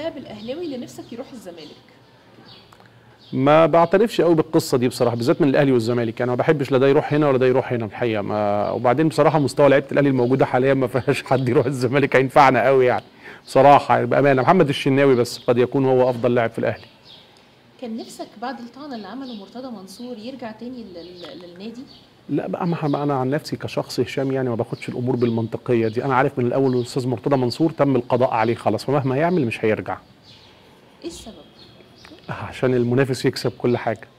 اللاعب الاهلاوي اللي نفسك يروح الزمالك ما بعترفش قوي بالقصه دي بصراحه بالذات من الاهلي والزمالك انا ما بحبش لا ده يروح هنا ولا ده يروح هنا الحقيقه ما وبعدين بصراحه مستوى لعيبه الاهلي الموجوده حاليا ما فيهاش حد يروح الزمالك هينفعنا قوي يعني بصراحه يعني بامانه محمد الشناوي بس قد يكون هو افضل لاعب في الاهلي كان نفسك بعد الطعن اللي عمله مرتضى منصور يرجع تاني لل- للنادي لا بقى ما انا عن نفسي كشخص هشام يعني ما باخدش الامور بالمنطقيه دي انا عارف من الاول الاستاذ مرتضى منصور تم القضاء عليه خلاص فمهما يعمل مش هيرجع ايه السبب عشان المنافس يكسب كل حاجه